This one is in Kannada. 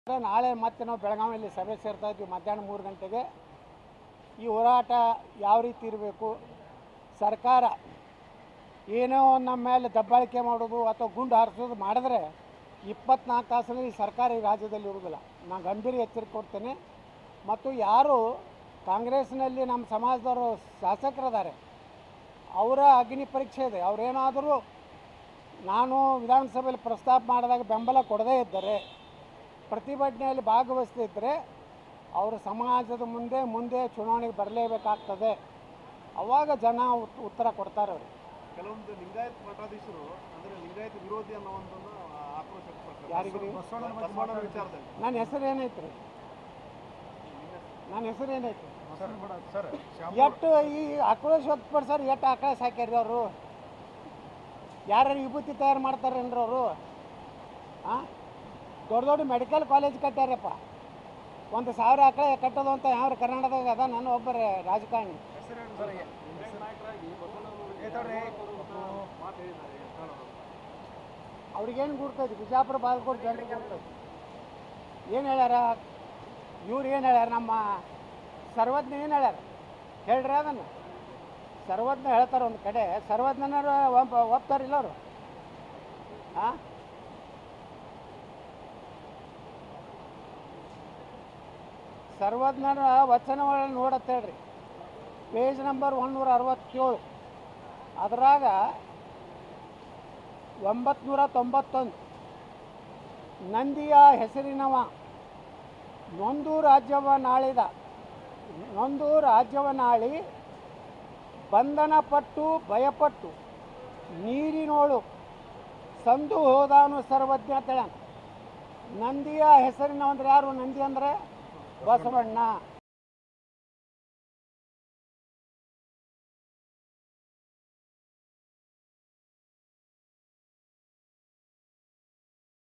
ನಾಳೆ ಮತ್ತೆ ನಾವು ಬೆಳಗಾವಿಯಲ್ಲಿ ಸಭೆ ಸೇರ್ತಾ ಇದ್ವಿ ಮಧ್ಯಾಹ್ನ ಮೂರು ಗಂಟೆಗೆ ಈ ಹೋರಾಟ ಯಾವ ರೀತಿ ಇರಬೇಕು ಸರ್ಕಾರ ಏನೋ ಒಂದು ನಮ್ಮ ಮೇಲೆ ದಬ್ಬಾಳಿಕೆ ಮಾಡೋದು ಅಥವಾ ಗುಂಡು ಹಾರಿಸೋದು ಮಾಡಿದ್ರೆ ಇಪ್ಪತ್ನಾಲ್ಕು ತಾಸಲ್ಲಿ ಈ ಸರ್ಕಾರ ಈ ರಾಜ್ಯದಲ್ಲಿ ಇರುವುದಿಲ್ಲ ನಾನು ಗಂಭೀರ ಎಚ್ಚರಿಕೆ ಕೊಡ್ತೇನೆ ಮತ್ತು ಯಾರು ಕಾಂಗ್ರೆಸ್ನಲ್ಲಿ ನಮ್ಮ ಸಮಾಜದವರು ಶಾಸಕರಿದ್ದಾರೆ ಅವರ ಅಗ್ನಿ ಪರೀಕ್ಷೆ ಇದೆ ಅವರೇನಾದರೂ ನಾನು ವಿಧಾನಸಭೆಯಲ್ಲಿ ಪ್ರಸ್ತಾಪ ಮಾಡಿದಾಗ ಬೆಂಬಲ ಕೊಡದೇ ಇದ್ದರೆ ಪ್ರತಿಭಟನೆಯಲ್ಲಿ ಭಾಗವಹಿಸ್ತಿದ್ದರೆ ಅವರು ಸಮಾಜದ ಮುಂದೆ ಮುಂದೆ ಚುನಾವಣೆಗೆ ಬರಲೇಬೇಕಾಗ್ತದೆ ಅವಾಗ ಜನ ಉತ್- ಉತ್ತರ ಕೊಡ್ತಾರೆ ಅವರು ಕೆಲವೊಂದು ಲಿಂಗಾಯತ್ ಮಠಾಧೀಶರು ಅಂದ್ರೆ ಲಿಂಗಾಯತ್ ವಿರೋಧಿ ಅನ್ನೋ ಒಂದನ್ನು ಆಕ್ರೋಶ ವ್ಯಕ್ತಪಡಿಸ್ತಾರೆ. ಯಾರಿಗ್ರಿ? ಬಸವಣ್ಣನ ಬಗ್ಗೆ ಬಸವಣ್ಣನ ವಿಚಾರದಲ್ಲಿ ನನ್ನ ಹೆಸರು ಏನೈತೆ ರೀ ನನ್ನ ಹೆಸರು ಏನೈತೆ ಸರ್ ಎಷ್ಟು ಈ ಆಕ್ರೋಶ ವ್ಯಕ್ತಪಡಿಸೋರು ಎಷ್ಟು ಆಕ್ರೋಶ ಹಾಕ್ಯಾರ್ರಿ ಅವರು ಯಾರು ವಿಭೂತಿ ತಯಾರು ಮಾಡ್ತಾರೇನ್ರಿ ಅವರು ಹಾಂ ದೊಡ್ಡ ದೊಡ್ಡ ಮೆಡಿಕಲ್ ಕಾಲೇಜ್ ಕಟ್ಟ್ಯಾರಪ್ಪ ಒಂದು ಸಾವಿರ ಆಕಳ ಕಟ್ಟೋದು ಅಂತ ಯಾವ ಕರ್ನಾಟಕದಾಗ ಅದ ನಾನು ಒಬ್ಬರ ರಾಜಕಾರಣಿ ಅವ್ರಿಗೇನು ಗುರ್ತೈತಿ ಬಿಜಾಪುರ ಬಾಗಲಕೋಟೆ ಜನರಿಗೆ ಗುರ್ತೈತಿ ಏನು ಹೇಳ್ಯಾರ ಇವ್ರು ಏನು ಹೇಳ್ಯಾರ ನಮ್ಮ ಸರ್ವಜ್ಞ ಏನು ಹೇಳ್ಯಾರ ಹೇಳ್ರಿ ಅದನ್ನು ಸರ್ವಜ್ಞ ಹೇಳ್ತಾರೆ ಒಂದು ಕಡೆ ಸರ್ವಜ್ಞನರು ಒಬ್ಬ ಒಪ್ತಾರಿಲ್ಲ ಅವರು ಹಾಂ ಸರ್ವಜ್ಞರ ವಚನಗಳನ್ನು ನೋಡತ್ತ ಹೇಳ್ರಿ ಪೇಜ್ ನಂಬರ್ ಒನ್ನೂರ ಅರವತ್ತೇಳು ಅದರಾಗ ಒಂಬತ್ನೂರ ತೊಂಬತ್ತೊಂದು ನಂದಿಯ ಹೆಸರಿನವ ನೊಂದು ರಾಜ್ಯವ ನಾಳಿದ ನೊಂದು ರಾಜ್ಯವನ್ನಾಳಿ ಬಂಧನ ಪಟ್ಟು ಭಯಪಟ್ಟು ನೀರಿನೋಳು ಸಂದು ಹೋದಾನು ಸರ್ವಜ್ಞ ಅಂತೇಳ ನಂದಿಯ ಹೆಸರಿನ ಅಂದ್ರೆ ಯಾರು ನಂದಿ ಅಂದರೆ ಬಸವಣ್ಣ